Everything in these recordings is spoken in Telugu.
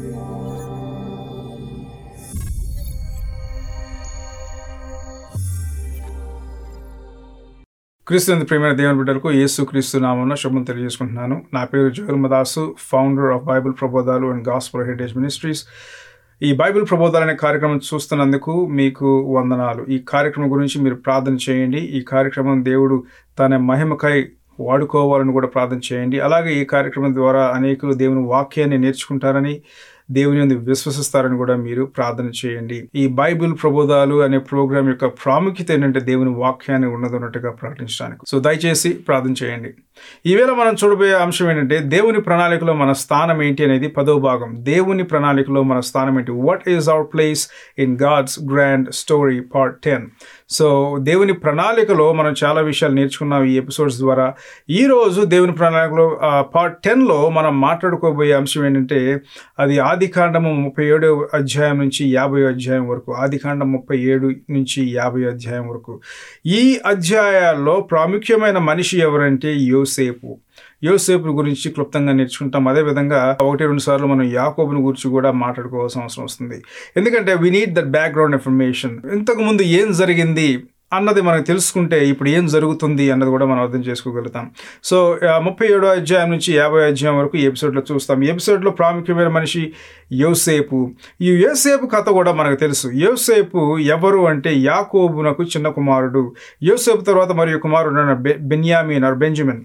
క్రీస్తు ప్రేమైన దేవుని బిడ్డలకు యేసు క్రీస్తు నామంలో శుభం తెలియజేసుకుంటున్నాను నా పేరు జగల్మదాసు ఫౌండర్ ఆఫ్ బైబిల్ ప్రబోధాలు అండ్ గాస్పర్ హెరిటేజ్ మినిస్ట్రీస్ ఈ బైబిల్ ప్రబోధాలు అనే కార్యక్రమం చూస్తున్నందుకు మీకు వందనాలు ఈ కార్యక్రమం గురించి మీరు ప్రార్థన చేయండి ఈ కార్యక్రమం దేవుడు తన మహిమకై వాడుకోవాలని కూడా ప్రార్థన చేయండి అలాగే ఈ కార్యక్రమం ద్వారా అనేకులు దేవుని వాక్యాన్ని నేర్చుకుంటారని దేవుని యందు విశ్వసిస్తారని కూడా మీరు ప్రార్థన చేయండి ఈ బైబిల్ ప్రబోధాలు అనే ప్రోగ్రాం యొక్క ప్రాముఖ్యత ఏంటంటే దేవుని వాక్యాన్ని ఉన్నదన్నట్టుగా ప్రకటించడానికి సో దయచేసి ప్రార్థన చేయండి ఈవేళ మనం చూడబోయే అంశం ఏంటంటే దేవుని ప్రణాళికలో మన స్థానం ఏంటి అనేది పదో భాగం దేవుని ప్రణాళికలో మన స్థానం ఏంటి what is our place in God's grand story part ten so దేవుని ప్రణాళికలో మనం చాలా విషయాలు నేర్చుకున్నాం ఈ ఎపిసోడ్స్ ద్వారా ఈ రోజు దేవుని ప్రణాళికలో పార్ట్ టెన్లో మనం మాట్లాడుకోబోయే అంశం ఏంటంటే అది ఆది కాండము ముప్పై ఏడో అధ్యాయం నుంచి యాభై అధ్యాయం వరకు ఆది కాండం ముప్పై ఏడు నుంచి యాభై అధ్యాయం వరకు ఈ అధ్యాయాల్లో ప్రాముఖ్యమైన మనిషి ఎవరంటే యోసేపు యోసేపు గురించి క్లుప్తంగా నేర్చుకుంటాం అదేవిధంగా ఒకటి రెండు సార్లు మనం యాకోబుని గురించి కూడా మాట్లాడుకోవాల్సిన అవసరం వస్తుంది ఎందుకంటే we need that background information ఇంతకు ముందు ఏం జరిగింది అన్నది మనకు తెలుసుకుంటే ఇప్పుడు ఏం జరుగుతుంది అన్నది కూడా మనం అర్థం చేసుకోగలుగుతాం సో ముప్పై ఏడో అధ్యాయం నుంచి యాభై అధ్యాయం వరకు ఈ ఎపిసోడ్లో చూస్తాం ఈ ఎపిసోడ్లో ప్రాముఖ్యమైన మనిషి యోసేపు ఈ యోసేపు కథ కూడా మనకు తెలుసు యోసేపు ఎవరు అంటే యాకోబునకు చిన్న కుమారుడు యోసేపు తర్వాత మరియు కుమారుడు బెన్యామీన్ ఆర్ బెంజమిన్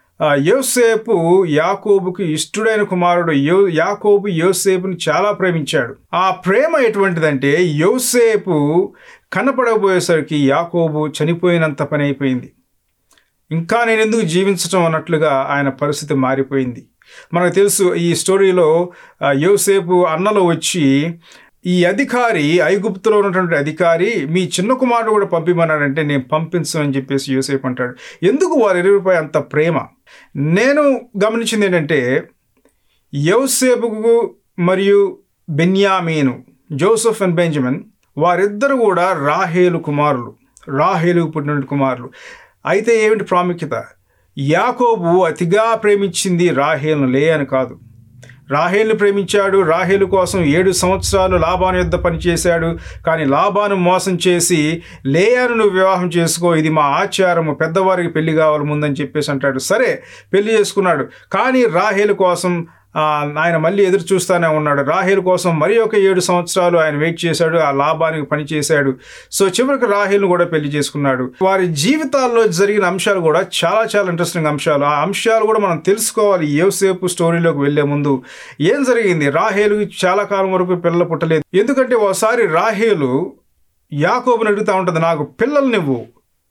యోసేపు యాకోబుకి ఇష్టుడైన కుమారుడు యో యాకోబు యోసేపుని చాలా ప్రేమించాడు ఆ ప్రేమ ఎటువంటిదంటే యోసేపు కనపడబోయేసరికి యాకోబు చనిపోయినంత పని అయిపోయింది ఇంకా నేను ఎందుకు జీవించటం అన్నట్లుగా ఆయన పరిస్థితి మారిపోయింది మనకు తెలుసు ఈ స్టోరీలో యోసేపు అన్నలో వచ్చి ఈ అధికారి ఐగుప్తులో ఉన్నటువంటి అధికారి మీ చిన్న కుమారుడు కూడా పంపిమన్నాడంటే నేను పంపించను అని చెప్పేసి యూసేపు అంటాడు ఎందుకు వారి ఇరువుపై అంత ప్రేమ నేను గమనించింది ఏంటంటే యోసేపుకు మరియు బెన్యామీను జోసెఫ్ అండ్ బెంజమిన్ వారిద్దరు కూడా రాహేలు కుమారులు రాహేలు పుట్టిన కుమారులు అయితే ఏమిటి ప్రాముఖ్యత యాకోబు అతిగా ప్రేమించింది రాహేల్ను లే అని కాదు రాహేల్ని ప్రేమించాడు రాహేలు కోసం ఏడు సంవత్సరాలు లాభాను యుద్ధ పనిచేశాడు కానీ లాభాను మోసం చేసి లేయాను నువ్వు వివాహం చేసుకో ఇది మా ఆచారము పెద్దవారికి పెళ్లి కావాలి ముందని చెప్పేసి అంటాడు సరే పెళ్లి చేసుకున్నాడు కానీ రాహేలు కోసం ఆయన మళ్ళీ ఎదురు చూస్తూనే ఉన్నాడు రాహేల్ కోసం మరి ఒక ఏడు సంవత్సరాలు ఆయన వెయిట్ చేశాడు ఆ లాభానికి పని చేశాడు సో చివరికి రాహేల్ను కూడా పెళ్లి చేసుకున్నాడు వారి జీవితాల్లో జరిగిన అంశాలు కూడా చాలా చాలా ఇంట్రెస్టింగ్ అంశాలు ఆ అంశాలు కూడా మనం తెలుసుకోవాలి యోసేపు స్టోరీలోకి వెళ్లే ముందు ఏం జరిగింది రాహేలు చాలా కాలం వరకు పిల్లలు పుట్టలేదు ఎందుకంటే ఒకసారి రాహేలు యాకోబుని అడుగుతూ ఉంటుంది నాకు పిల్లలు నువ్వు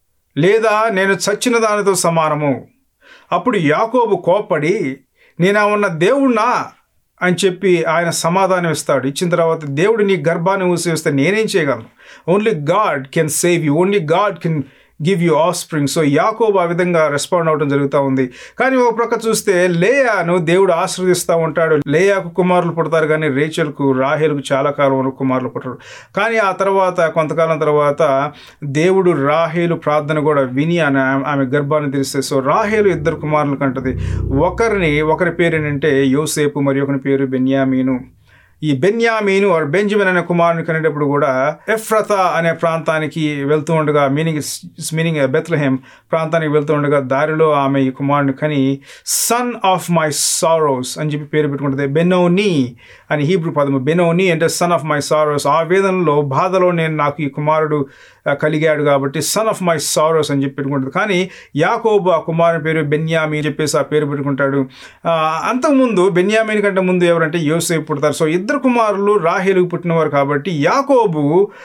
లేదా నేను చచ్చిన దానితో సమానము అప్పుడు యాకోబు కోప్పడి నేను ఉన్న దేవుణ్ణా అని చెప్పి ఆయన సమాధానం ఇస్తాడు ఇచ్చిన తర్వాత దేవుడు నీ గర్భాన్ని ఊసివేస్తే నేనేం చేయగలను only God can save you only God can give you offspring so యాకోబు ఆ విధంగా రెస్పాండ్ అవడం జరుగుతూ ఉంది కానీ ఒక ప్రక్క చూస్తే లేయాను దేవుడు ఆశ్రదిస్తూ ఉంటాడు లేయాకు కుమారులు పుడతారు కానీ రేచల్కు రాహేల్కు చాలా కాలం వరకు కుమారులు పుట్టరు కానీ ఆ తర్వాత కొంతకాలం తర్వాత దేవుడు రాహేలు ప్రార్థన కూడా విని అని ఆమె గర్భాన్ని తెలిస్తే సో రాహేలు ఇద్దరు కుమారులు కంటది ఒకరిని ఒకరి పేరు ఏంటంటే యోసేపు మరి ఒకరి పేరు బెన్యామీను ఈ బెన్యామీను ఆర్ బెంజమిన్ అనే కుమారుని కనేటప్పుడు కూడా ఎఫ్రత అనే ప్రాంతానికి వెళ్తూ ఉండగా మీనింగ్ మీనింగ్ బెత్లహేమ్ ప్రాంతానికి వెళ్తూ ఉండగా దారిలో ఆమె ఈ కుమారుని కని సన్ ఆఫ్ మై సారోస్ అని చెప్పి పేరు పెట్టుకుంటుంది బెనోని అని హీబ్రూ పదము బెనోని అంటే సన్ ఆఫ్ మై సారోస్ ఆ వేదనలో బాధలో నేను నాకు ఈ కుమారుడు కలిగాడు కాబట్టి సన్ ఆఫ్ మై సారోస్ అని చెప్పి పెట్టుకుంటుంది కానీ యాకోబు ఆ కుమారుని పేరు బెన్యామి అని చెప్పేసి ఆ పేరు పెట్టుకుంటాడు అంతకుముందు బెన్యామిన్ కంటే ముందు ఎవరంటే యోసేపు పుడతారు సో ఇద్దరు కుమారులు రాహేలుకు పుట్టినవారు కాబట్టి యాకోబు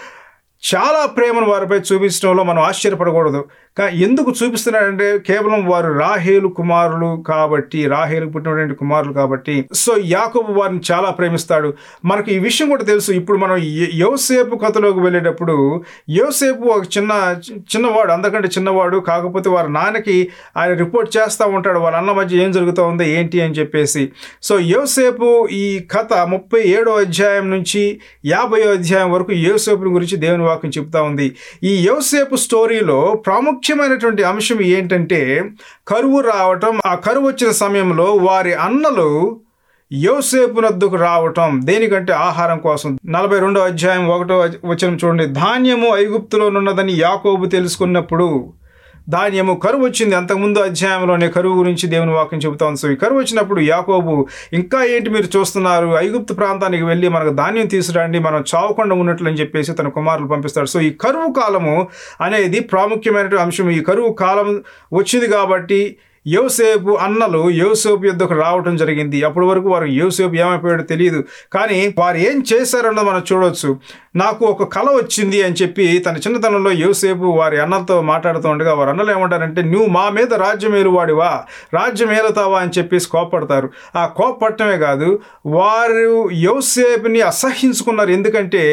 చాలా ప్రేమను వారిపై చూపించడంలో మనం ఆశ్చర్యపడకూడదు కా ఎందుకు చూపిస్తున్నాడంటే కేవలం వారు రాహేలు కుమారులు కాబట్టి రాహేలు పుట్టినటువంటి కుమారులు కాబట్టి సో యాకోబు వారిని చాలా ప్రేమిస్తాడు మనకు ఈ విషయం కూడా తెలుసు ఇప్పుడు మనం యోసేపు కథలోకి వెళ్ళేటప్పుడు యోసేపు ఒక చిన్న చిన్నవాడు అందరికంటే చిన్నవాడు కాకపోతే వారి నాన్నకి ఆయన రిపోర్ట్ చేస్తూ ఉంటాడు వాళ్ళ అన్న మధ్య ఏం జరుగుతూ ఉంది ఏంటి అని చెప్పేసి సో యోసేపు ఈ కథ ముప్పై ఏడో అధ్యాయం నుంచి యాభై అధ్యాయం వరకు యోసేపుని గురించి దేవుని వాక్యం చెప్తా ఉంది ఈ యోసేపు స్టోరీలో ప్రాముఖ్యమైనటువంటి అంశం ఏంటంటే కరువు రావటం ఆ కరువు వచ్చిన సమయంలో వారి అన్నలు యోసేపు నద్దుకు రావటం దేనికంటే ఆహారం కోసం నలభై రెండో అధ్యాయం ఒకటో వచనం చూడండి ధాన్యము ఐగుప్తులోనున్నదని యాకోబు తెలుసుకున్నప్పుడు ధాన్యము కరువు వచ్చింది అంతకుముందు అధ్యాయంలోనే కరువు గురించి దేవుని వాక్యం చెబుతా ఉంది సో ఈ కరువు వచ్చినప్పుడు యాకోబు ఇంకా ఏంటి మీరు చూస్తున్నారు ఐగుప్తు ప్రాంతానికి వెళ్ళి మనకు ధాన్యం తీసుకురండి మనం చావకుండా ఉన్నట్లు అని చెప్పేసి తన కుమారులు పంపిస్తాడు సో ఈ కరువు కాలము అనేది ప్రాముఖ్యమైన అంశం ఈ కరువు కాలం వచ్చింది కాబట్టి యోసేపు అన్నలు యోసేపు యుద్ధకు రావటం జరిగింది అప్పటి వరకు వారు యోసేపు ఏమైపోయాడో తెలియదు కానీ వారు ఏం చేశారన్నది మనం చూడవచ్చు నాకు ఒక కళ వచ్చింది అని చెప్పి తన చిన్నతనంలో యోసేపు వారి అన్నలతో మాట్లాడుతూ ఉండగా వారు అన్నలు ఏమంటారంటే నువ్వు మా మీద రాజ్యం ఏలువాడివా రాజ్యం ఏలుతావా అని చెప్పేసి కోపడతారు ఆ కోపడటమే కాదు వారు యోసేపుని అసహించుకున్నారు ఎందుకంటే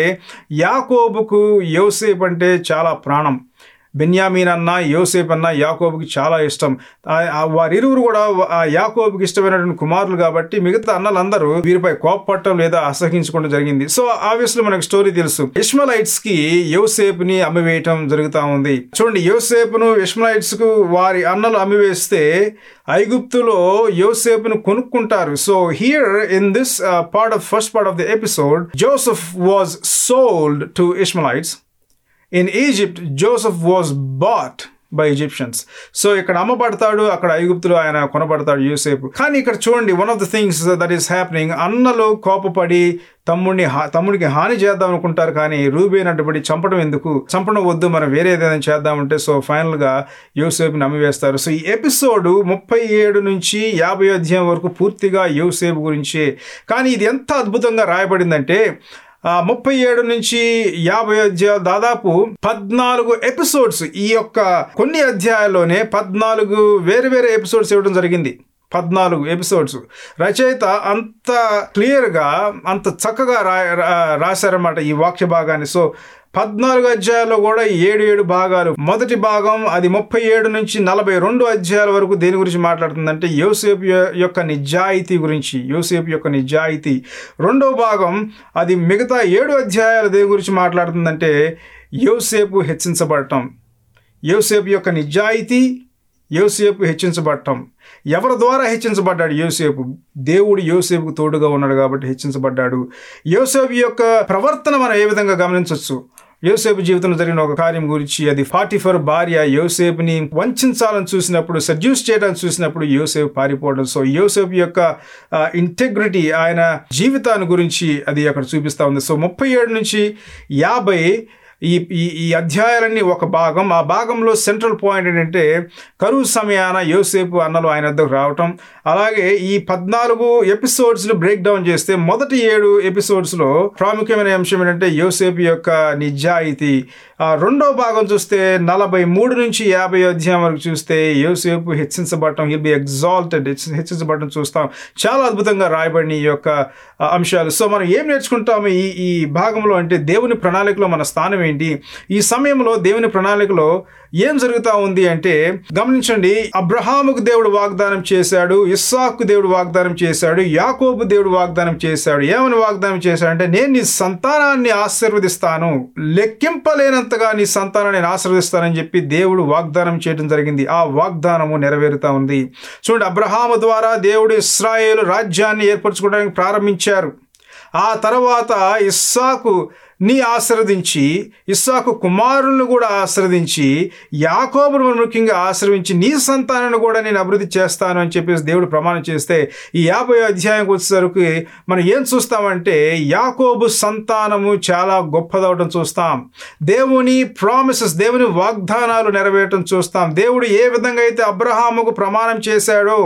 యాకోబుకు యోసేపు అంటే చాలా ప్రాణం బెన్యామీన్ అన్న యోసేప్ అన్న యాకోబుకి చాలా ఇష్టం ఆ- ఆ వారిరువురు కూడా ఆ యాకోబుకి ఇష్టమైనటువంటి కుమారులు కాబట్టి మిగతా అన్నలందరూ వీరిపై కోప్పట్టం లేదా అసహించుకోవడం జరిగింది సో ఆబ్వియస్లీ మనకు స్టోరీ తెలుసు ఇస్మలైట్స్ కి యోసేప్ ని అమ్మివేయటం జరుగుతా ఉంది చూడండి యోసేపును ఇస్మలైట్స్ కు వారి అన్నలు అమ్మివేస్తే ఐగుప్తులో యోసేపును కొనుక్కుంటారు so here in this part of first part of the episode Joseph was sold to Ishmaelites in Egypt Joseph was bought by Egyptians so ఇక్కడ అమ్మబడతాడు అక్కడ ఐగుప్తులు ఆయన కొనబడతాడు యూసేపు కానీ ఇక్కడ చూడండి one of the things that is happening అన్నలు కోపపడి తమ్ముడిని హా- తమ్ముడికి హాని చేద్దాం అనుకుంటారు కానీ రూబేన్ అడ్డుపడి చంపడం ఎందుకు చంపడం వద్దు మనం వేరే ఏదైనా చేద్దామంటే సో ఫైనల్గా యూసేపుని నమ్మివేస్తారు సో ఈ ఎపిసోడ్ ముప్పై ఏడు నుంచి యాభై అధ్యాయం వరకు పూర్తిగా యూసేపు గురించే కానీ ఇది ఎంత అద్భుతంగా రాయబడిందంటే ఆ, ముప్పై ఏడు నుంచి యాభై అధ్యాయాలు దాదాపు పద్నాలుగు ఎపిసోడ్స్ ఈ యొక్క కొన్ని అధ్యాయాల్లోనే పద్నాలుగు వేరే వేరే ఎపిసోడ్స్ ఇవ్వడం జరిగింది పద్నాలుగు ఎపిసోడ్స్ రచయిత అంత క్లియర్గా అంత చక్కగా రా రా- రాశారన్నమాట ఈ వాక్య భాగాన్ని సో పద్నాలుగు అధ్యాయాల్లో కూడా ఏడు ఏడు భాగాలు మొదటి భాగం అది ముప్పై ఏడు నుంచి నలభై రెండు అధ్యాయాల వరకు దేని గురించి మాట్లాడుతుందంటే యోసేపు యొ- యొక్క నిజాయితీ గురించి యోసేపు యొక్క నిజాయితీ రెండో భాగం అది మిగతా ఏడు అధ్యాయాలు దేని గురించి మాట్లాడుతుందంటే యోసేపు హెచ్చించబడటం యోసేపు యొక్క నిజాయితీ యోసేపు హెచ్చించబడటం ఎవరి ద్వారా హెచ్చించబడ్డాడు యోసేపు దేవుడు యోసేపుకు తోడుగా ఉన్నాడు కాబట్టి హెచ్చించబడ్డాడు యోసేపు యొక్క ప్రవర్తన మనం ఏ విధంగా గమనించవచ్చు యోసేపు జీవితంలో జరిగిన ఒక కార్యం గురించి అది ఫార్టీ ఫోర్ భార్య యోసేపుని వంచాలని చూసినప్పుడు సడ్యూస్ చేయడానికి చూసినప్పుడు యోసేపు పారిపోవడం సో యోసేపు యొక్క ఇంటెగ్రిటీ ఆయన జీవితాన్ని గురించి అది అక్కడ చూపిస్తా ఉంది సో ముప్పై ఏడు నుంచి యాభై ఈ ఈ ఈ అధ్యాయాలన్నీ ఒక భాగం ఆ భాగంలో సెంట్రల్ పాయింట్ ఏంటంటే కరువు సమయాన యోసేపు అన్నలు ఆయన వద్దకు రావటం అలాగే ఈ పద్నాలుగు ఎపిసోడ్స్ను బ్రేక్ డౌన్ చేస్తే మొదటి ఏడు ఎపిసోడ్స్లో ప్రాముఖ్యమైన అంశం ఏంటంటే యోసేపు యొక్క నిజాయితీ ఆ రెండో భాగం చూస్తే నలభై మూడు నుంచి యాభై అధ్యాయం వరకు చూస్తే యోసేపు హెచ్చించబడటం హిల్ బి ఎగ్జాల్టెడ్ హెచ్చించబడటం చూస్తాం చాలా అద్భుతంగా రాయబడిన ఈ యొక్క ఆ, అంశాలు సో మనం ఏం నేర్చుకుంటాము ఈ ఈ భాగంలో అంటే దేవుని ప్రణాళికలో మన స్థానం ఏంటి ఈ సమయంలో దేవుని ప్రణాళికలో ఏం జరుగుతా ఉంది అంటే గమనించండి అబ్రహాముకు దేవుడు వాగ్దానం చేశాడు ఇస్సాకు దేవుడు వాగ్దానం చేశాడు యాకోబు దేవుడు వాగ్దానం చేశాడు ఏమని వాగ్దానం చేశాడంటే నేను నీ సంతానాన్ని ఆశీర్వదిస్తాను లెక్కింపలేనంతగా నీ సంతానాన్ని నేను ఆశీర్వదిస్తానని చెప్పి దేవుడు వాగ్దానం చేయడం జరిగింది ఆ వాగ్దానము నెరవేరుతా ఉంది చూడండి అబ్రహాము ద్వారా దేవుడు ఇస్రాయేలు రాజ్యాన్ని ఏర్పరచుకోవడానికి ప్రారంభించారు ఆ తర్వాత ఇస్సాకు ని ఆశీర్వదించి ఇస్సాకు కుమారులను కూడా ఆశీర్వదించి యాకోబును ముఖ్యంగా ఆశ్రయించి నీ సంతానాన్ని కూడా నేను అభివృద్ధి చేస్తాను అని చెప్పేసి దేవుడు ప్రమాణం చేస్తే ఈ యాభై అధ్యాయంకి వచ్చేసరికి మనం ఏం చూస్తామంటే యాకోబు సంతానము చాలా గొప్పదవటం చూస్తాం దేవుని ప్రామిసెస్ దేవుని వాగ్దానాలు నెరవేరటం చూస్తాం దేవుడు ఏ విధంగా అయితే అబ్రహాముకు ప్రమాణం చేశాడో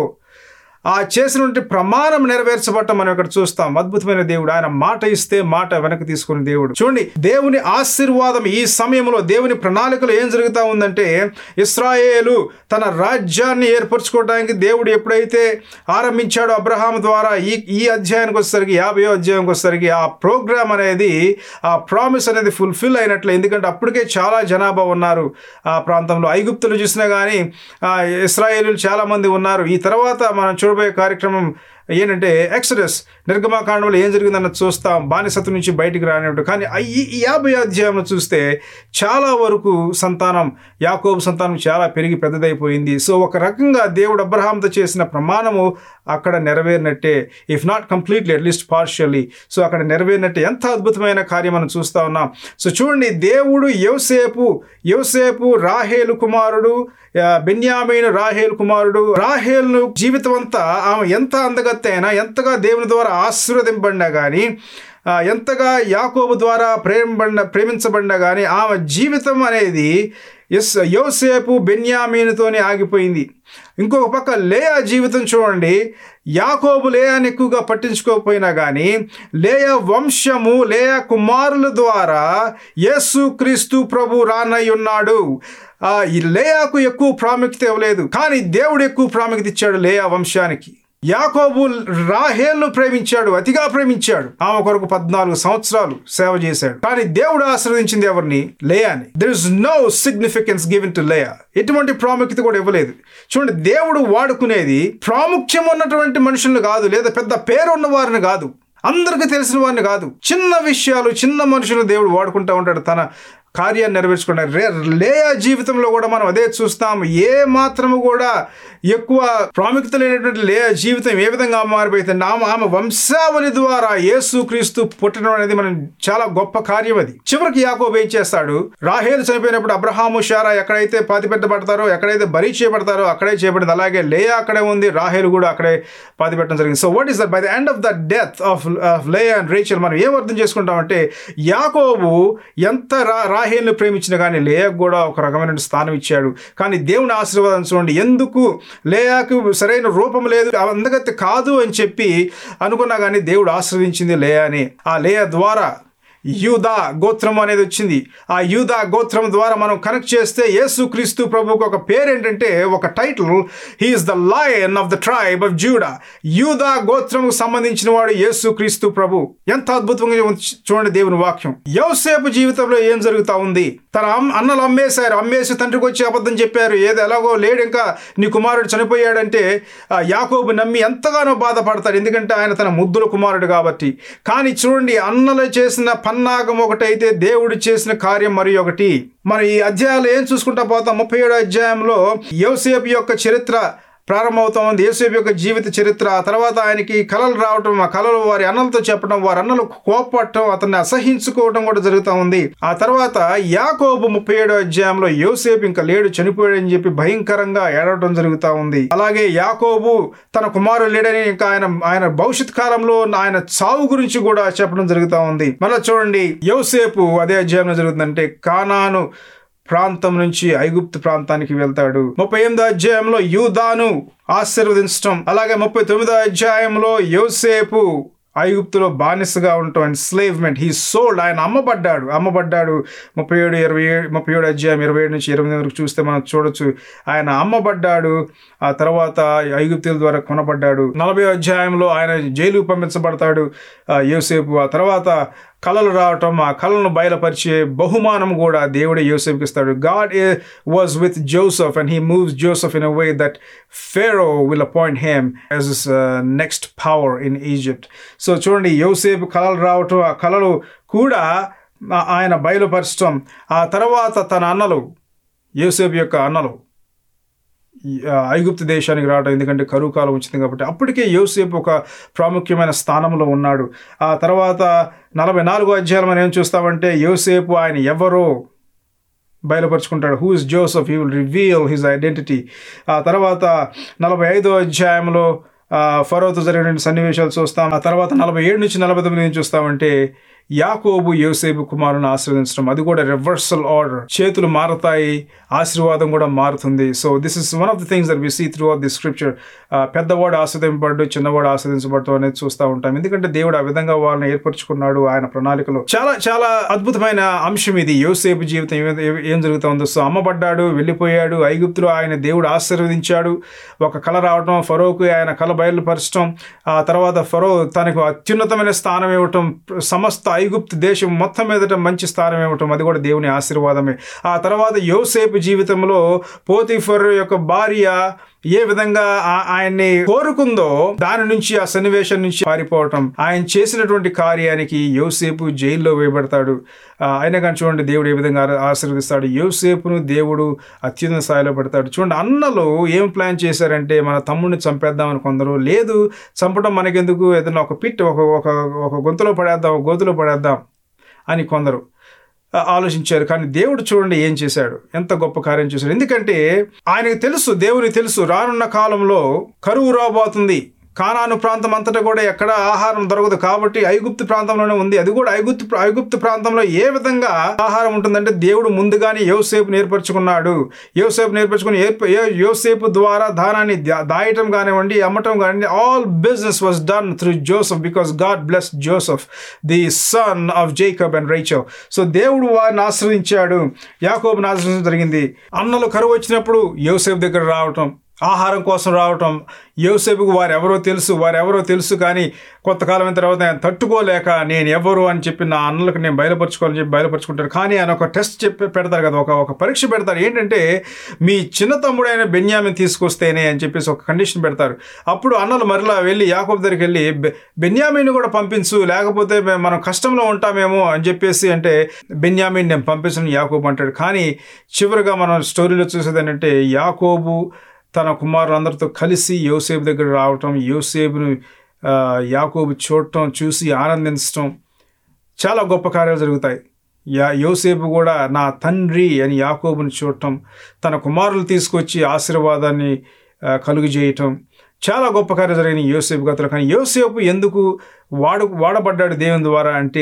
ఆ చేసినటువంటి ప్రమాణం నెరవేర్చబడటం మనం ఇక్కడ చూస్తాం అద్భుతమైన దేవుడు ఆయన మాట ఇస్తే మాట వెనక్కి తీసుకుని దేవుడు చూడండి దేవుని ఆశీర్వాదం ఈ సమయంలో దేవుని ప్రణాళికలో ఏం జరుగుతూ ఉందంటే ఇస్రాయేలు తన రాజ్యాన్ని ఏర్పరచుకోవడానికి దేవుడు ఎప్పుడైతే ఆరంభించాడో అబ్రహాం ద్వారా ఈ ఈ అధ్యాయానికి వచ్చేసరికి యాభై అధ్యాయానికి వచ్చేసరికి ఆ ప్రోగ్రామ్ అనేది ఆ ప్రామిస్ అనేది ఫుల్ఫిల్ అయినట్లు ఎందుకంటే అప్పటికే చాలా జనాభా ఉన్నారు ఆ ప్రాంతంలో ఐగుప్తులు చూసినా కానీ ఇస్రాయేలు చాలా మంది ఉన్నారు ఈ తర్వాత మనం చూడబోయే కార్యక్రమం ఏంటంటే ఎక్సడస్ నిర్గమాకాండంలో ఏం జరిగిందన్నది చూస్తాం బానిసత్వం నుంచి బయటికి రానివ్వడం కానీ ఆ ఈ ఈ యాభై అధ్యాయంలో చూస్తే చాలా వరకు సంతానం యాకోబు సంతానం చాలా పెరిగి పెద్దదైపోయింది సో ఒక రకంగా దేవుడు అబ్రహాంతో చేసిన ప్రమాణము అక్కడ నెరవేరినట్టే if not completely at least partially so అక్కడ నెరవేరినట్టే ఎంత అద్భుతమైన కార్యం మనం చూస్తా ఉన్నాం సో చూడండి దేవుడు యోసేపు యోసేపు రాహేలు కుమారుడు ఆ, బెన్యామీను రాహేలు కుమారుడు రాహేలు జీవితం అంతా ఆమె ఎంత అందగత్త అయినా ఎంతగా దేవుని ద్వారా ఆశీర్వదింపడినా కానీ ఆ, ఎంతగా యాకోబు ద్వారా ప్రేమబడిన ప్రేమించబడినా కానీ ఆమె జీవితం అనేది ఎస్ యోసేపు బెన్యామీనుతోనే ఆగిపోయింది ఇంకొక పక్క లేయా జీవితం చూడండి యాకోబు లేయాని ఎక్కువగా పట్టించుకోకపోయినా కానీ లేయ వంశము లేయ కుమారుల ద్వారా యేసు క్రీస్తు ప్రభు రానై ఉన్నాడు ఆ, ఈ లేయాకు ఎక్కువ ప్రాముఖ్యత ఇవ్వలేదు కానీ దేవుడు ఎక్కువ ప్రాముఖ్యత ఇచ్చాడు లేయా వంశానికి యాకోబు రాహేల్ను ప్రేమించాడు అతిగా ప్రేమించాడు ఆమె కొరకు పద్నాలుగు సంవత్సరాలు సేవ చేశాడు కానీ దేవుడు ఆశ్రవదించింది ఎవరిని లేయాని there is no significance given to Leah ఎటువంటి ప్రాముఖ్యత కూడా ఇవ్వలేదు చూడండి దేవుడు వాడుకునేది ప్రాముఖ్యం ఉన్నటువంటి మనుషులను కాదు లేదా పెద్ద పేరు ఉన్న వారిని కాదు అందరికీ తెలిసిన వారిని కాదు చిన్న విషయాలు చిన్న మనుషులను దేవుడు వాడుకుంటూ ఉంటాడు తన కార్యాన్ని నెరవేర్చుకుంటారు రే లేయా జీవితంలో కూడా మనం అదే చూస్తాం ఏ మాత్రము కూడా ఎక్కువ ప్రాముఖ్యత లేనటువంటి లేయా జీవితం ఏ విధంగా మారిపోతుంది ఆమె ఆమె వంశావళి ద్వారా యేసు క్రీస్తు పుట్టడం అనేది మనం చాలా గొప్ప కార్యం అది చివరికి యాకోబు ఏం చేస్తాడు రాహేలు చనిపోయినప్పుడు అబ్రహాము షారా ఎక్కడైతే పాతి పెట్టబడతారో ఎక్కడైతే బరీ చేయబడతారో అక్కడే చేయబడింది అలాగే లేయా అక్కడే ఉంది రాహేలు కూడా అక్కడే పాతి పెట్టడం జరిగింది so what is that by the end of the death of of Leah and Rachel మనం ఏం అర్థం చేసుకుంటామంటే యాకోబు ఎంత రా రాహేల్ని ప్రేమించినా కానీ లేయాకు కూడా ఒక రకమైన స్థానం ఇచ్చాడు కానీ దేవుని ఆశీర్వాదం చూడండి ఎందుకు లేయాకు సరైన రూపం లేదు అందగత్తి కాదు అని చెప్పి అనుకున్నా కానీ దేవుడు ఆశ్రవదించింది లేయాని ఆ లేయా ద్వారా యూదా గోత్రం అనేది వచ్చింది ఆ యూదా గోత్రం ద్వారా మనం కనెక్ట్ చేస్తే యేసు క్రీస్తు ప్రభుకు ఒక పేరు ఏంటంటే ఒక title he is the lion of the tribe of Judah యూదా గోత్రముకు సంబంధించిన వాడు యేసు క్రీస్తు ప్రభు ఎంత అద్భుతంగా ఉంది చూడండి దేవుని వాక్యం యోసేపు జీవితంలో ఏం జరుగుతా ఉంది తన అమ్- అన్నలు అమ్మేశారు అమ్మేసి తండ్రికి వచ్చి అబద్ధం చెప్పారు ఏదో ఎలాగో లేడు ఇంకా నీ కుమారుడు చనిపోయాడంటే ఆ యాకోబు నమ్మి ఎంతగానో బాధపడతాడు ఎందుకంటే ఆయన తన ముద్దుల కుమారుడు కాబట్టి కానీ చూడండి అన్నలు చేసిన పన్నాగం ఒకటైతే దేవుడు చేసిన కార్యం మరి ఒకటి మరి ఈ అధ్యాయాలు ఏం చూసుకుంటా పోతాం ముప్పై ఏడో అధ్యాయంలో యోసేపు యొక్క చరిత్ర ప్రారంభమవుతా ఉంది యేసేపు యొక్క జీవిత చరిత్ర ఆ తర్వాత ఆయనకి కళలు రావటం ఆ కళలు వారి అన్నలతో చెప్పడం వారి అన్నలు కోపపడటం అతన్ని అసహించుకోవడం కూడా జరుగుతూ ఉంది ఆ తర్వాత యాకోబు ముప్పై ఏడో అధ్యాయంలో యోసేపు ఇంకా లేడు చనిపోయాడని చెప్పి భయంకరంగా ఏడవడం జరుగుతూ ఉంది అలాగే యాకోబు తన కుమారుడు లేడని ఇంకా ఆయన ఆయన భవిష్యత్ కాలంలో ఆయన చావు గురించి కూడా చెప్పడం జరుగుతూ ఉంది మళ్ళీ చూడండి యోసేపు అదే అధ్యాయంలో జరుగుతుందంటే కానాను ప్రాంతం నుంచి ఐగుప్తు ప్రాంతానికి వెళ్తాడు ముప్పై ఎనిమిదో అధ్యాయంలో యూదాను ఆశీర్వదించడం అలాగే ముప్పై తొమ్మిదో అధ్యాయంలో యోసేపు ఐగుప్తులో బానిసగా ఉండటం అండ్ స్లేవ్మెంట్ హీ సోల్డ్ ఆయన అమ్మబడ్డాడు అమ్మబడ్డాడు ముప్పై ఏడు ఇరవై ఏడు ముప్పై ఏడు అధ్యాయం ఇరవై ఏడు నుంచి ఇరవై ఎనిమిది వరకు చూస్తే మనం చూడొచ్చు ఆయన అమ్మబడ్డాడు ఆ తర్వాత ఐగుప్తుల ద్వారా కొనబడ్డాడు నలభై అధ్యాయంలో ఆయన జైలుకు పంపించబడతాడు ఆ, యోసేపు ఆ తర్వాత కళలు రావటం ఆ కళలను బయలుపరిచే బహుమానం కూడా దేవుడే యోసేపుకి ఇస్తాడు God was with Joseph and he moves Joseph in a way that Pharaoh will appoint him as his next power in Egypt so చూడండి యోసేపు కళలు రావటం ఆ కళలు కూడా ఆ- ఆయన బయలుపరచటం ఆ తర్వాత తన అన్నలు యోసేపు యొక్క అన్నలు ఈ, ఆ, ఐగుప్తు దేశానికి రావడం ఎందుకంటే కరువు కాలం వచ్చింది కాబట్టి అప్పటికే యోసేపు ఒక ప్రాముఖ్యమైన స్థానంలో ఉన్నాడు ఆ తర్వాత నలభై నాలుగో అధ్యాయం మనం ఏం చూస్తామంటే యోసేపు ఆయన ఎవరో బయలుపరుచుకుంటాడు who is Joseph he will reveal his identity ఆ తర్వాత నలభై ఐదో అధ్యాయంలో ఆ, ఫరోతో జరిగిన సన్నివేశాలు చూస్తాం ఆ తర్వాత నలభై ఏడు నుంచి నలభై తొమ్మిది ఏం చూస్తామంటే యాకోబు యోసేపు కుమారుని ఆశీర్వదించడం అది కూడా రివర్సల్ ఆర్డర్ చేతులు మారతాయి ఆశీర్వాదం కూడా మారుతుంది so this is one of the things that we see through of the scripture పెద్దవాడు ఆస్వాదింపబడ్డు చిన్నవాడు ఆస్వాదించబడటం అనేది చూస్తూ ఉంటాం ఎందుకంటే దేవుడు ఆ విధంగా వాళ్ళని ఏర్పరచుకున్నాడు ఆయన ప్రణాళికలో చాలా చాలా అద్భుతమైన అంశం ఇది యోసేపు జీవితం ఏం- ఏం- ఏం జరుగుతుందో సో అమ్మబడ్డాడు వెళ్ళిపోయాడు ఐగుప్తులో ఆయన దేవుడు ఆశీర్వదించాడు ఒక కళ రావటం ఫరోకు ఆయన కళ బయలుపరచడం ఆ తర్వాత ఫరో తనకు అత్యున్నతమైన స్థానం ఇవ్వటం సమస్త ఐగుప్తు దేశం మొత్తం మీదట మంచి స్థానం ఇవ్వటం అది కూడా దేవుని ఆశీర్వాదమే ఆ తర్వాత యోసేపు జీవితంలో పోతిఫర్ యొక్క భార్య ఏ విధంగా ఆ- ఆయన్ని కోరుకుందో దాని నుంచి ఆ సన్నివేశం నుంచి పారిపోవటం ఆయన చేసినటువంటి కార్యానికి యోసేపు జైల్లో వేయబడతాడు ఆ, అయినా కానీ చూడండి దేవుడు ఏ విధంగా ఆ- ఆశీర్వదిస్తాడు యోసేపును దేవుడు అత్యున్నత స్థాయిలో పెడతాడు చూడండి అన్నలు ఏం ప్లాన్ చేశారంటే మన తమ్ముడిని చంపేద్దామని కొందరు లేదు చంపడం మనకెందుకు ఏదైనా ఒక పిట్ ఒక ఒక ఒక గొంతులో పడేద్దాం ఒక గోతులో పడేద్దాం అని కొందరు ఆ, ఆలోచించారు కానీ దేవుడు చూడండి ఏం చేశాడు ఎంత గొప్ప కార్యం చేశాడు ఎందుకంటే ఆయనకు తెలుసు దేవునికి తెలుసు రానున్న కాలంలో కరువు రాబోతుంది కానాను ప్రాంతం అంతటా కూడా ఎక్కడ ఆహారం దొరకదు కాబట్టి ఐగుప్తు ప్రాంతంలోనే ఉంది అది కూడా ఐగుప్తు ఐగుప్తు ప్రాంతంలో ఏ విధంగా ఆహారం ఉంటుందంటే దేవుడు ముందుగానే యోసేపు నేర్పరచుకున్నాడు యోసేపు నేర్పరచుకుని ఏర్ప- యో- యోసేపు ద్వారా దానాన్ని దా- దాయటం కానివ్వండి అమ్మటం కానివ్వండి all business was done through Joseph because God bless Joseph the son of Jacob and Rachel so దేవుడు వారిని ఆశ్రయించాడు యాకోబుని ఆశ్రయించడం జరిగింది అన్నలు కరువు వచ్చినప్పుడు యోసేపు దగ్గర రావటం ఆహారం కోసం రావటం యోసేపుకు వారెవరో తెలుసు వారెవరో తెలుసు కానీ కొంతకాలం అయిన తర్వాత ఆయన తట్టుకోలేక నేను ఎవరు అని చెప్పి నా అన్నలకు నేను బయలుపరచుకోవాలని చెప్పి బయలుపరుచుకుంటారు కానీ ఆయన ఒక టెస్ట్ చెప్పి పెడతారు కదా ఒక ఒక పరీక్ష పెడతారు ఏంటంటే మీ చిన్న తమ్ముడైన బెన్యామిన్ తీసుకొస్తేనే అని చెప్పేసి ఒక కండిషన్ పెడతారు అప్పుడు అన్నలు మరలా వెళ్ళి యాకోబ్ దగ్గరికి వెళ్ళి "బె- బెన్యామిన్ కూడా పంపించు లేకపోతే మే- మనం కష్టంలో ఉంటామేమో అని చెప్పేసి అంటే బెన్యామిన్ నేను పంపించను యాకోబు అంటాడు కానీ చివరిగా మనం స్టోరీలో చూసేది ఏంటంటే యాకోబు తన కుమారులందరితో కలిసి యోసేపు దగ్గర రావటం యోసేపును ఆ, యాకోబు చూడటం చూసి ఆనందించటం చాలా గొప్ప కార్యాలు జరుగుతాయి యా యోసేపు కూడా నా తండ్రి అని యాకోబుని చూడటం తన కుమారులు తీసుకొచ్చి ఆశీర్వాదాన్ని ఆ, కలుగు చేయటం చాలా గొప్ప కార్యం జరిగిన యోసేపు గతలు కానీ యోసేపు ఎందుకు వాడు వాడబడ్డాడు దేవుని ద్వారా అంటే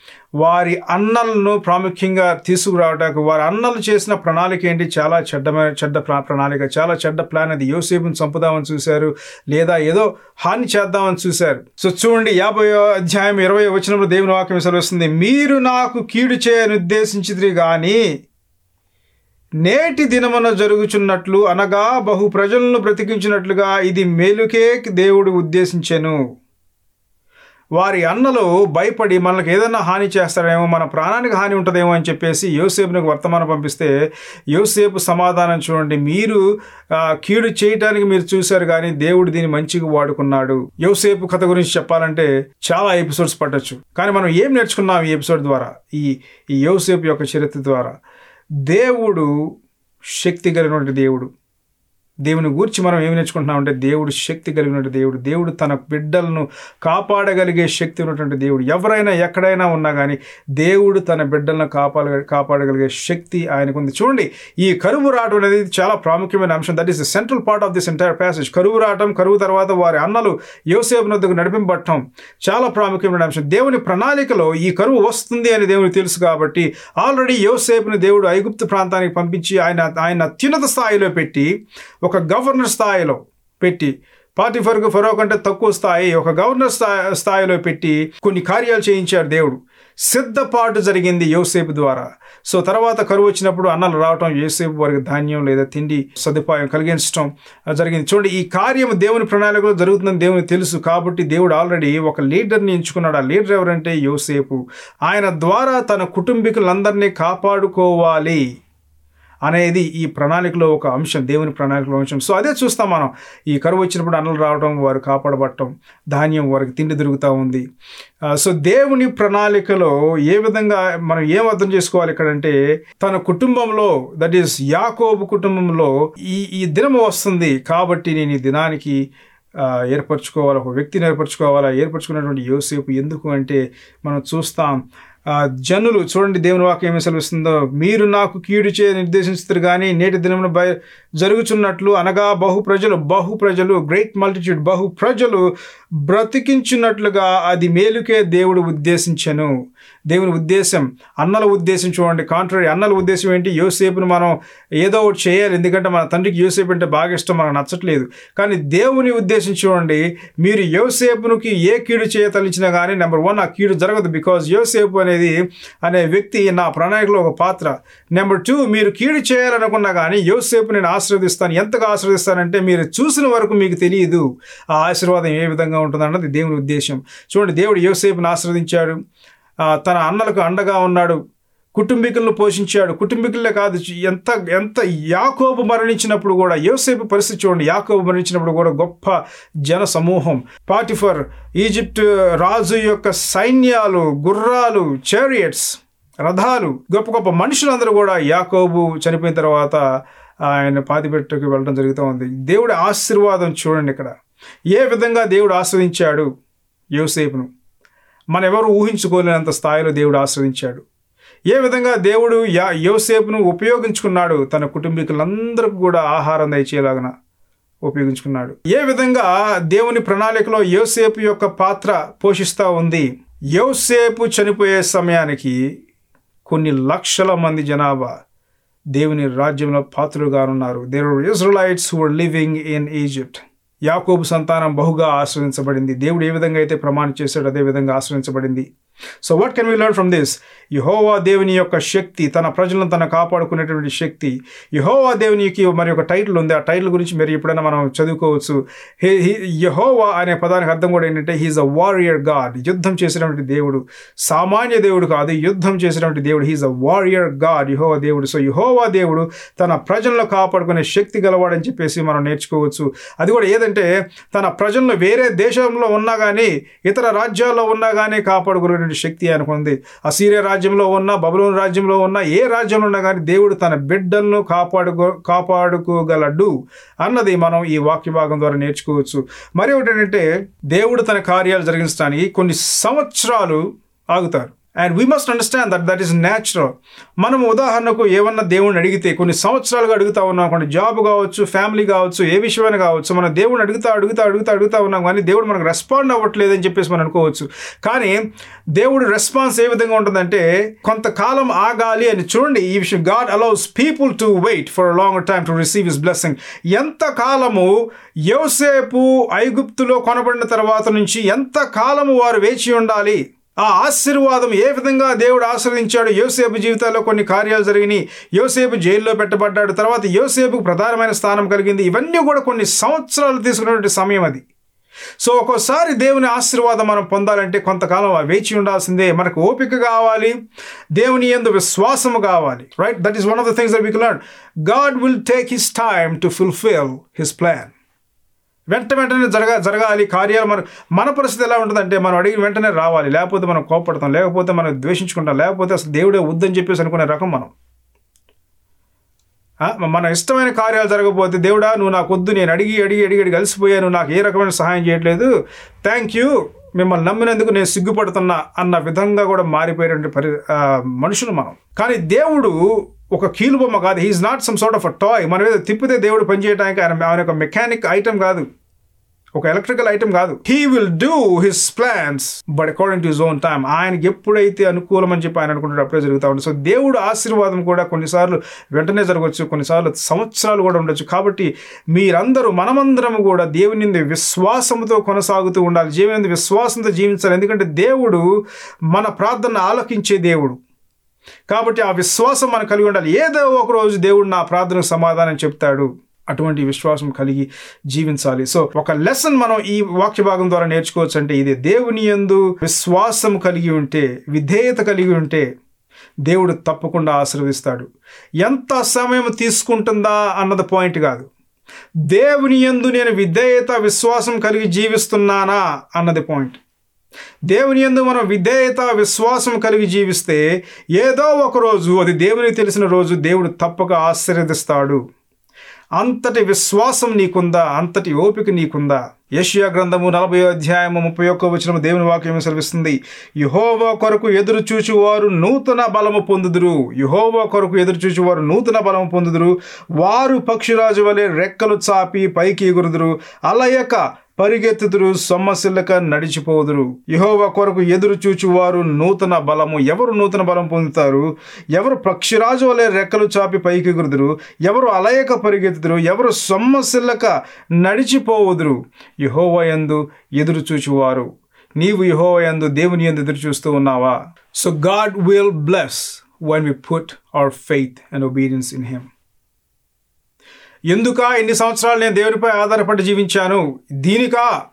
వారి అన్నలను ప్రాముఖ్యంగా తీసుకురావడానికి వారి అన్నలు చేసిన ప్రణాళిక ఏంటి చాలా చెడ్డమైన చెడ్డ ప్రా- ప్రణాళిక చాలా చెడ్డ ప్లాన్ అది యోసేపుని చంపుదామని చూశారు లేదా ఏదో హాని చేద్దామని చూశారు సో చూడండి యాభై అధ్యాయం ఇరవై వచ్చినప్పుడు దేవుని వాక్యం సెలవుస్తుంది మీరు నాకు కీడు చేయని ఉద్దేశించిది కానీ నేటి దినమున జరుగుచున్నట్లు అనగా బహు ప్రజలను బ్రతికించినట్లుగా ఇది మేలుకే దేవుడు ఉద్దేశించెను వారి అన్నలు భయపడి మనకు ఏదైనా హాని చేస్తారేమో మన ప్రాణానికి హాని ఉంటుందేమో అని చెప్పేసి యోసేపునికి వర్తమానం పంపిస్తే యోసేపు సమాధానం చూడండి మీరు ఆ, కీడు చేయటానికి మీరు చూశారు కానీ దేవుడు దీన్ని మంచిగా వాడుకున్నాడు యోసేపు కథ గురించి చెప్పాలంటే చాలా ఎపిసోడ్స్ పట్టొచ్చు కానీ మనం ఏం నేర్చుకున్నాం ఈ ఎపిసోడ్ ద్వారా ఈ ఈ యోసేపు యొక్క చరిత్ర ద్వారా దేవుడు శక్తి కలిగినటువంటి దేవుడు దేవుని గూర్చి మనం ఏమి నేర్చుకుంటున్నామంటే దేవుడు శక్తి కలిగినటువంటి దేవుడు దేవుడు తన బిడ్డలను కాపాడగలిగే శక్తి ఉన్నటువంటి దేవుడు ఎవరైనా ఎక్కడైనా ఉన్నా కానీ దేవుడు తన బిడ్డలను కాపాడ కాపాడగలిగే శక్తి ఆయనకు ఉంది చూడండి ఈ కరువు రావడం అనేది చాలా ప్రాముఖ్యమైన అంశం that is the central part of this entire passage కరువు రావడం కరువు తర్వాత వారి అన్నలు యోసేపు నొద్దకు నడిపింపట్టడం చాలా ప్రాముఖ్యమైన అంశం దేవుని ప్రణాళికలో ఈ కరువు వస్తుంది అని దేవునికి తెలుసు కాబట్టి ఆల్రెడీ యోసేపుని దేవుడు ఐగుప్తు ప్రాంతానికి పంపించి ఆయన ఆయన అత్యున్నత స్థాయిలో పెట్టి ఒక గవర్నర్ స్థాయిలో పెట్టి పార్టీ ఫరకు ఫరో కంటే తక్కువ స్థాయి ఒక గవర్నర్ స్థాయి స్థాయిలో పెట్టి కొన్ని కార్యాలు చేయించాడు దేవుడు సిద్ధపాటు జరిగింది యోసేపు ద్వారా సో తర్వాత కరువు వచ్చినప్పుడు అన్నలు రావటం యోసేపు వారికి ధాన్యం లేదా తిండి సదుపాయం కలిగించడం ఆ, జరిగింది చూడండి ఈ కార్యం దేవుని ప్రణాళికలో జరుగుతుందని దేవునికి తెలుసు కాబట్టి దేవుడు ఆల్రెడీ ఒక లీడర్ని ఎంచుకున్నాడు ఆ లీడర్ ఎవరంటే యోసేపు ఆయన ద్వారా తన కుటుంబీకులందరినీ కాపాడుకోవాలి అనేది ఈ ప్రణాళికలో ఒక అంశం దేవుని ప్రణాళికలో అంశం సో అదే చూస్తాం మనం ఈ కరువు వచ్చినప్పుడు అన్నలు రావడం వారు కాపాడబడటం ధాన్యం వారికి తిండి దొరుకుతూ ఉంది ఆ, సో దేవుని ప్రణాళికలో ఏ విధంగా మనం ఏం అర్థం చేసుకోవాలి ఇక్కడంటే తన కుటుంబంలో దట్ ఈస్ యాకోబు కుటుంబంలో ఈ ఈ దినం వస్తుంది కాబట్టి నేను ఈ దినానికి ఆ, ఏర్పరచుకోవాలి ఒక వ్యక్తిని ఏర్పరచుకోవాలా ఏర్పరచుకున్నటువంటి యోసేపు ఎందుకు అంటే మనం చూస్తాం ఆ, జనులు చూడండి దేవుని వాక్యం ఏమి సెలవిస్తుందో మీరు నాకు కీడు చే నిర్దేశిస్తారు కానీ నేటి దినమున బయ జరుగుచున్నట్లు అనగా బహు ప్రజలు బహు ప్రజలు గ్రేట్ మల్టిట్యూడ్ బహు ప్రజలు బ్రతికించున్నట్లుగా అది మేలుకే దేవుడు ఉద్దేశించను దేవుని ఉద్దేశం అన్నల ఉద్దేశం చూడండి కాంట్రరీ అన్నల ఉద్దేశం ఏంటి యోసేపును మనం ఏదో ఒకటి చేయాలి ఎందుకంటే మన తండ్రికి యోసేపు అంటే బాగా ఇష్టం మనకు నచ్చట్లేదు కానీ దేవుని ఉద్దేశం చూడండి మీరు యోసేపునికి ఏ కీడు చేయతలించినా కానీ నెంబర్ వన్ ఆ కీడు జరగదు బికాజ్ యోసేపు అనేది అనే వ్యక్తి నా ప్రణాళికలో ఒక పాత్ర నెంబర్ టూ మీరు కీడు చేయాలనుకున్నా కానీ యోసేపు నేను ఆశీర్వదిస్తాను ఎంతగా ఆశీర్వదిస్తానంటే మీరు చూసిన వరకు మీకు తెలియదు ఆ ఆశీర్వాదం ఏ విధంగా ఉంటుందన్నది దేవుని ఉద్దేశం చూడండి దేవుడు యోసేపుని ఆశీర్వదించాడు ఆ, తన అన్నలకు అండగా ఉన్నాడు కుటుంబీకులను పోషించాడు కుటుంబీకులే కాదు ఎంత ఎంత యాకోబు మరణించినప్పుడు కూడా యోసేపు పరిస్థితి చూడండి యాకోబు మరణించినప్పుడు కూడా గొప్ప జన సమూహం పాటిఫర్ ఈజిప్ట్ రాజు యొక్క సైన్యాలు గుర్రాలు చారియట్స్ రథాలు గొప్ప గొప్ప మనుషులందరూ కూడా యాకోబు చనిపోయిన తర్వాత ఆయన పాతిపెట్టుకు వెళ్ళడం జరుగుతూ ఉంది దేవుడి ఆశీర్వాదం చూడండి ఇక్కడ ఏ విధంగా దేవుడు ఆస్వాదించాడు యోసేపును మనం ఎవరు ఊహించుకోలేనంత స్థాయిలో దేవుడు ఆశ్రయించాడు ఏ విధంగా దేవుడు యా యోసేపును ఉపయోగించుకున్నాడు తన కుటుంబీకులందరికీ కూడా ఆహారం దయచేలాగన ఉపయోగించుకున్నాడు ఏ విధంగా దేవుని ప్రణాళికలో యోసేపు యొక్క పాత్ర పోషిస్తూ ఉంది యోసేపు చనిపోయే సమయానికి కొన్ని లక్షల మంది జనాభా దేవుని రాజ్యంలో పాత్రులుగా ఉన్నారు there Israelites who living in Egypt యాకోబు సంతానం బహుగా ఆశ్రయించబడింది దేవుడు ఏ విధంగా అయితే ప్రమాణం చేశాడో అదే విధంగా ఆశ్రయించబడింది so what can we learn from this యహోవా దేవుని యొక్క శక్తి తన ప్రజలను తన కాపాడుకునేటువంటి శక్తి యహోవా దేవునికి మరి ఒక టైటిల్ ఉంది ఆ టైటిల్ గురించి మీరు ఎప్పుడైనా మనం చదువుకోవచ్చు యహోవా అనే పదానికి అర్థం కూడా ఏంటంటే హీఈస్ అ వారియర్ గాడ్ యుద్ధం చేసినటువంటి దేవుడు సామాన్య దేవుడు కాదు యుద్ధం చేసినటువంటి దేవుడు హీఈస్ అ వారియర్ గాడ్ యహోవా దేవుడు సో యహోవా దేవుడు తన ప్రజలను కాపాడుకునే శక్తి గలవాడని చెప్పేసి మనం నేర్చుకోవచ్చు అది కూడా ఏదంటే తన ప్రజలను వేరే దేశంలో ఉన్నా కానీ ఇతర రాజ్యాల్లో ఉన్నా కానీ కాపాడుకునే శక్తి అనుకుంది అసీరియా రాజ్యంలో ఉన్న బబులోన్ రాజ్యంలో ఉన్న ఏ రాజ్యంలో ఉన్నా కానీ దేవుడు తన బిడ్డలను కాపాడుకో కాపాడుకోగలడు అన్నది మనం ఈ వాక్య భాగం ద్వారా నేర్చుకోవచ్చు మరి ఒకటి ఏంటంటే దేవుడు తన కార్యాలు జరిగించడానికి కొన్ని సంవత్సరాలు ఆగుతారు and we must understand that that is natural మనం ఉదాహరణకు ఏమన్నా దేవుడిని అడిగితే కొన్ని సంవత్సరాలుగా అడుగుతా ఉన్నాం అనుకోండి జాబ్ కావచ్చు ఫ్యామిలీ కావచ్చు ఏ విషయమైనా కావచ్చు మనం దేవుడిని అడుగుతా అడుగుతా అడుగుతా అడుగుతా ఉన్నాం కానీ దేవుడు మనకు రెస్పాండ్ అవ్వట్లేదు అని చెప్పేసి మనం అనుకోవచ్చు కానీ దేవుడు రెస్పాన్స్ ఏ విధంగా ఉంటుందంటే కొంతకాలం ఆగాలి అని చూడండి ఈ విషయం God allows people to wait for long time to receive his blessing ఎంత కాలము యోసేపు ఐగుప్తులో కొనబడిన తర్వాత నుంచి ఎంత కాలము వారు వేచి ఉండాలి ఆ ఆశీర్వాదం ఏ విధంగా దేవుడు ఆశ్రయించాడు యోసేపు జీవితాల్లో కొన్ని కార్యాలు జరిగినాయి యోసేపు జైల్లో పెట్టబడ్డాడు తర్వాత యోసేపుకు ప్రధానమైన స్థానం కలిగింది ఇవన్నీ కూడా కొన్ని సంవత్సరాలు తీసుకున్నటువంటి సమయం అది సో ఒక్కోసారి దేవుని ఆశీర్వాదం మనం పొందాలంటే కొంతకాలం వేచి ఉండాల్సిందే మనకు ఓపిక కావాలి దేవుని ఎందు విశ్వాసము కావాలి right that is one of the things that we learn God will take his time to fulfil his plan వెంట వెంటనే జరగా జరగాలి కార్యాలు మన మన పరిస్థితి ఎలా ఉంటుందంటే మనం అడిగిన వెంటనే రావాలి లేకపోతే మనం కోపడతాం లేకపోతే మనం ద్వేషించుకుంటాం లేకపోతే అసలు దేవుడే వద్దని చెప్పేసి అనుకునే రకం మనం మన ఇష్టమైన కార్యాలు జరగకపోతే దేవుడా నువ్వు నాకు వద్దు నేను అడిగి అడిగి అడిగి అడిగి కలిసిపోయాను నాకు ఏ రకమైన సహాయం చేయట్లేదు థ్యాంక్ యూ మిమ్మల్ని నమ్మినందుకు నేను సిగ్గుపడుతున్నా అన్న విధంగా కూడా మారిపోయేటువంటి పరి మనుషులు మనం కానీ దేవుడు ఒక కీలుబొమ్మ కాదు he is not some sort of a toy మన మీద తిప్పితే దేవుడు పనిచేయడానికి ఆయన ఆయన ఒక మెకానిక్ ఐటమ్ కాదు ఒక ఎలక్ట్రికల్ ఐటమ్ కాదు he will do his plans but according to his own time ఆయనకి ఎప్పుడైతే అనుకూలం అని చెప్పి ఆయన అనుకుంటాడు అప్పుడే జరుగుతూ ఉంటుంది సో దేవుడు ఆశీర్వాదం కూడా కొన్నిసార్లు వెంటనే జరగవచ్చు కొన్నిసార్లు సంవత్సరాలు కూడా ఉండొచ్చు కాబట్టి మీరందరూ మనమందరం కూడా దేవుని విశ్వాసంతో కొనసాగుతూ ఉండాలి జీవన విశ్వాసంతో జీవించాలి ఎందుకంటే దేవుడు మన ప్రార్థన ఆలకించే దేవుడు కాబట్టి ఆ విశ్వాసం మనం కలిగి ఉండాలి ఏదో ఒక రోజు దేవుడు నా ప్రార్థనకు సమాధానం చెప్తాడు అటువంటి విశ్వాసం కలిగి జీవించాలి సో ఒక లెసన్ మనం ఈ వాక్య భాగం ద్వారా నేర్చుకోవచ్చు అంటే ఇది దేవుని ఎందు విశ్వాసం కలిగి ఉంటే విధేయత కలిగి ఉంటే దేవుడు తప్పకుండా ఆశీర్వదిస్తాడు ఎంత సమయం తీసుకుంటుందా అన్నది పాయింట్ కాదు దేవుని ఎందు నేను విధేయత విశ్వాసం కలిగి జీవిస్తున్నానా అన్నది పాయింట్ దేవుని ఎందు మనం విధేయత విశ్వాసం కలిగి జీవిస్తే ఏదో ఒక రోజు అది దేవునికి తెలిసిన రోజు దేవుడు తప్పక ఆశీర్వదిస్తాడు అంతటి విశ్వాసం నీకుందా అంతటి ఓపిక నీకుందా యషియా గ్రంథము నలభై అధ్యాయము ముప్పై ఒక్క వచ్చిన దేవుని వాక్యం సెలవిస్తుంది యుహోవా కొరకు ఎదురు చూచువారు నూతన బలము పొందుదురు యుహోవా కొరకు ఎదురు చూచువారు నూతన బలము పొందుదురు వారు పక్షిరాజు వలె రెక్కలు చాపి పైకి ఎగురుదురు అలయక పరిగెత్తుదురు సొమ్మసిల్లక నడిచిపోదురు యహోవ కొరకు ఎదురు చూచువారు నూతన బలము ఎవరు నూతన బలం పొందుతారు ఎవరు పక్షిరాజు వలె రెక్కలు చాపి పైకి ఎగురుదురు ఎవరు అలయక పరిగెత్తుదురు ఎవరు సొమ్మసిల్లక నడిచిపోవుదురు యహోవ ఎందు ఎదురు చూచువారు నీవు యహోవ ఎందు దేవుని ఎందు ఎదురు చూస్తూ ఉన్నావా so God will bless one we put our faith and obedience in him ఎందుక ఎన్ని సంవత్సరాలు నేను దేవునిపై ఆధారపడి జీవించాను దీనికా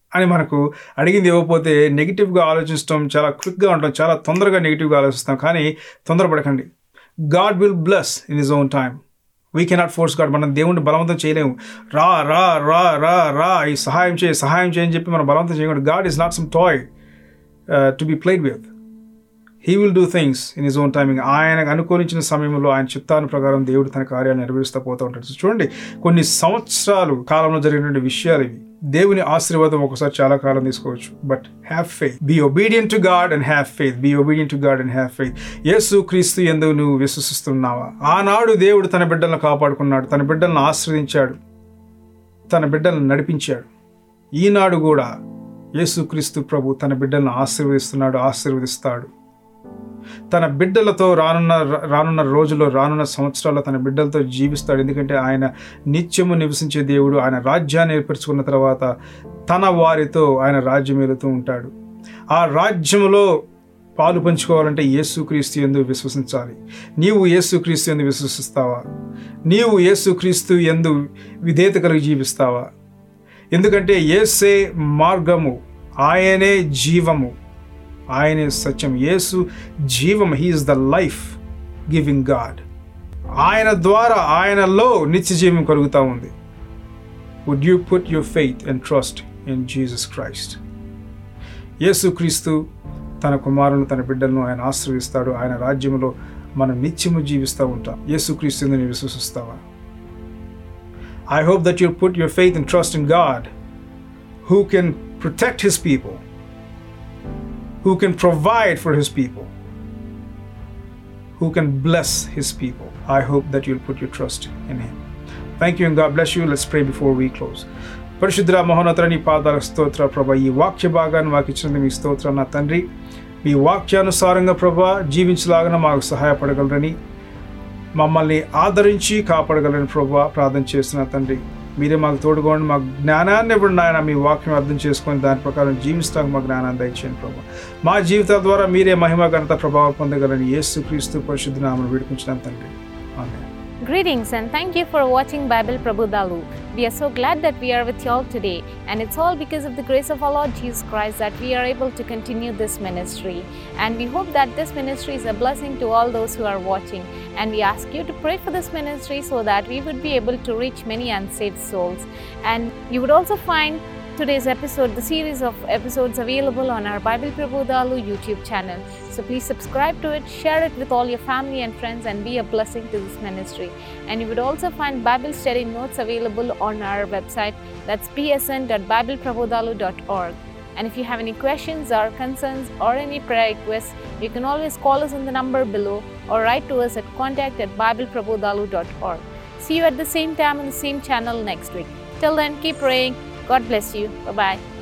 అని మనకు అడిగింది ఇవ్వకపోతే నెగిటివ్గా ఆలోచించడం చాలా క్విక్గా ఉంటాం చాలా తొందరగా నెగిటివ్గా ఆలోచిస్తాం కానీ తొందరపడకండి God will bless in his own time we cannot force God మనం దేవుణ్ణి బలవంతం చేయలేము రా రా రా రా రా ఈ సహాయం చేయి సహాయం చేయని చెప్పి మనం బలవంతం చేయకూడదు God is not some toy to be played with he will do things in his own timing ఆయనకు అనుకూలించిన సమయంలో ఆయన చిత్తాను ప్రకారం దేవుడు తన కార్యాలు నెరవేరుస్తూ పోతూ ఉంటాడు So చూడండి కొన్ని సంవత్సరాలు కాలంలో జరిగినటువంటి విషయాలు ఇవి దేవుని ఆశీర్వాదం ఒకసారి చాలా కాలం తీసుకోవచ్చు but have faith be obedient to God and have faith be obedient to God and have faith యేసు క్రీస్తు ఎందు నువ్వు విశ్వసిస్తున్నావా ఆనాడు దేవుడు తన బిడ్డలను కాపాడుకున్నాడు తన బిడ్డలను ఆశ్రదించాడు తన బిడ్డలను నడిపించాడు ఈనాడు కూడా యేసుక్రీస్తు ప్రభు తన బిడ్డలను ఆశీర్వదిస్తున్నాడు ఆశీర్వదిస్తాడు తన బిడ్డలతో రానున్న రానున్న రోజుల్లో రానున్న సంవత్సరాల్లో తన బిడ్డలతో జీవిస్తాడు ఎందుకంటే ఆయన నిత్యము నివసించే దేవుడు ఆయన రాజ్యాన్ని ఏర్పరచుకున్న తర్వాత తన వారితో ఆయన రాజ్యం ఏలుతూ ఉంటాడు ఆ రాజ్యములో పాలు పంచుకోవాలంటే యేసుక్రీస్తు ఎందు విశ్వసించాలి నీవు యేసుక్రీస్తు ఎందు విశ్వసిస్తావా నీవు యేసుక్రీస్తు ఎందు విధేయత కలిగి జీవిస్తావా ఎందుకంటే ఏసే మార్గము ఆయనే జీవము ఆయనే సత్యం యేసు జీవం he is the life giving God ఆయన ద్వారా ఆయనలో నిత్య జీవం కలుగుతూ ఉంది would you put your faith and trust in Jesus Christ యేసుక్రీస్తు తన కుమారులను తన బిడ్డలను ఆయన ఆశ్రయిస్తాడు ఆయన రాజ్యంలో మనం నిత్యము జీవిస్తూ ఉంటాం యేసుక్రీస్తు నీవు విశ్వసిస్తావా I hope that you put your faith and trust in God who can protect his people, who can provide for his people, who can bless his people. I hope that you'll put your trust in him. Thank you and God bless you. Let's pray before we close. పరిశుద్ర మహోన్నత నీ పాదాల స్తోత్ర ప్రభ ఈ వాక్య భాగాన్ని మాకు ఇచ్చినందుకు మీ స్తోత్ర నా తండ్రి మీ వాక్యానుసారంగా ప్రభా జీవించలాగా మాకు సహాయపడగలరని మమ్మల్ని ఆదరించి కాపాడగలని ప్రభా ప్రార్థన చేస్తున్న తండ్రి మీరే మాకు తోడుకోండి మాకు జ్ఞానాన్ని ఇవ్వండి ఆయన మీ వాక్యం అర్థం చేసుకొని దాని ప్రకారం జీవిస్తానికి మా జ్ఞానాన్ని దయచేయండి ప్రభా మా జీవితాల ద్వారా మీరే మహిమ ఘనత ప్రభావం పొందగలని యేసు క్రీస్తు పరిశుద్ధ నామను వేడుకుంటున్నాం తండ్రి ఆమె Greetings and thank you for watching Bible Prabhudalu. We are so glad that we are with you all today, and it's all because of the grace of our Lord Jesus Christ that we are able to continue this ministry. And we hope that this ministry is a blessing to all those who are watching. And we ask you to pray for this ministry so that we would be able to reach many unsaved souls. And you would also find today's episode, the series of episodes available on our Bible Prabhudalu YouTube channel. So please subscribe to it, share it with all your family and friends, and be a blessing to this ministry. And you would also find Bible study notes available on our website that's psn.bibleprabodhalu.org. And if you have any questions or concerns or any prayer requests, you can always call us on the number below or write to us at contact at bibleprabodhalu.org. See you at the same time on the same channel next week. Till then, keep praying. God bless you. Bye bye.